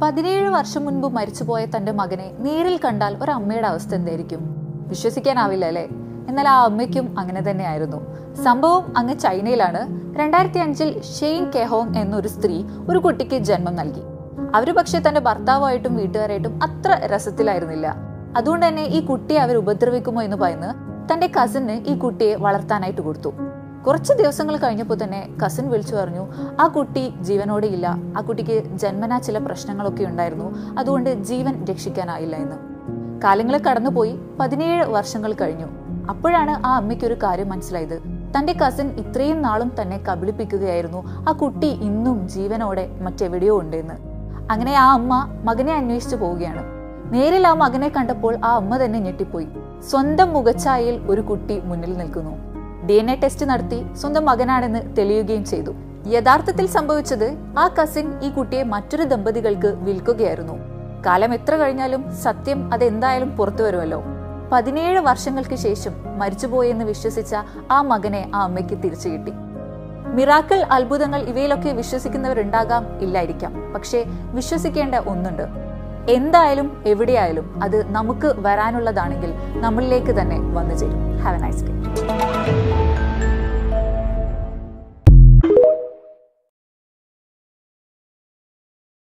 പതിനേഴ് വർഷം മുൻപ് മരിച്ചുപോയ തന്റെ മകനെ നേരിൽ കണ്ടാൽ ഒരു അമ്മയുടെ അവസ്ഥ എന്തായിരിക്കും വിശ്വസിക്കാനാവില്ല അല്ലേ എന്നാൽ ആ അമ്മയ്ക്കും അങ്ങനെ തന്നെയായിരുന്നു സംഭവം അങ്ങ് ചൈനയിലാണ് രണ്ടായിരത്തി അഞ്ചിൽ ഷെയ്ൻ കെഹോങ് എന്നൊരു സ്ത്രീ ഒരു കുട്ടിക്ക് ജന്മം നൽകി അവര് പക്ഷെ തന്റെ ഭർത്താവായിട്ടും വീട്ടുകാരായിട്ടും അത്ര രസത്തിലായിരുന്നില്ല അതുകൊണ്ട് തന്നെ ഈ കുട്ടിയെ അവർ ഉപദ്രവിക്കുമോ എന്ന് ഭയന്ന് തന്റെ കസിന് ഈ കുട്ടിയെ വളർത്താനായിട്ട് കൊടുത്തു കുറച്ച് ദിവസങ്ങൾ കഴിഞ്ഞപ്പോൾ തന്നെ കസിൻ വിളിച്ചു പറഞ്ഞു ആ കുട്ടി ജീവനോടെ ഇല്ല ആ കുട്ടിക്ക് ജന്മനാ ചില പ്രശ്നങ്ങളൊക്കെ ഉണ്ടായിരുന്നു അതുകൊണ്ട് ജീവൻ രക്ഷിക്കാനായില്ല എന്ന് കാലങ്ങൾ കടന്നുപോയി പതിനേഴ് വർഷങ്ങൾ കഴിഞ്ഞു അപ്പോഴാണ് ആ അമ്മയ്ക്ക് ഒരു കാര്യം മനസ്സിലായത് തന്റെ കസിൻ ഇത്രയും നാളും തന്നെ കബളിപ്പിക്കുകയായിരുന്നു ആ കുട്ടി ഇന്നും ജീവനോടെ മറ്റെവിടെയോ ഉണ്ടെന്ന് അങ്ങനെ ആ അമ്മ മകനെ അന്വേഷിച്ചു പോവുകയാണ് നേരിൽ ആ മകനെ കണ്ടപ്പോൾ ആ അമ്മ തന്നെ ഞെട്ടിപ്പോയി സ്വന്തം മുഖഛായയിൽ ഒരു കുട്ടി മുന്നിൽ നിൽക്കുന്നു ഡി എൻ എ ടെസ്റ്റ് നടത്തി സ്വന്തം മകനാണെന്ന് തെളിയുകയും ചെയ്തു യഥാർത്ഥത്തിൽ സംഭവിച്ചത് ആ കസിൻ ഈ കുട്ടിയെ മറ്റൊരു ദമ്പതികൾക്ക് വിൽക്കുകയായിരുന്നു കാലം എത്ര കഴിഞ്ഞാലും സത്യം അതെന്തായാലും പുറത്തു വരുമല്ലോ പതിനേഴ് വർഷങ്ങൾക്ക് ശേഷം മരിച്ചുപോയെന്ന് വിശ്വസിച്ച ആ മകനെ ആ അമ്മയ്ക്ക് തിരിച്ചു കിട്ടി മിറാക്കിൾ അത്ഭുതങ്ങൾ ഇവയിലൊക്കെ വിശ്വസിക്കുന്നവരുണ്ടാകാം ഇല്ലായിരിക്കാം പക്ഷേ വിശ്വസിക്കേണ്ട ഒന്നുണ്ട് എന്തായാലും എവിടെയായാലും അത് നമുക്ക് വരാനുള്ളതാണെങ്കിൽ നമ്മളിലേക്ക് തന്നെ വന്നു ചേരും ഹാവ് എ നൈസ് ഡേ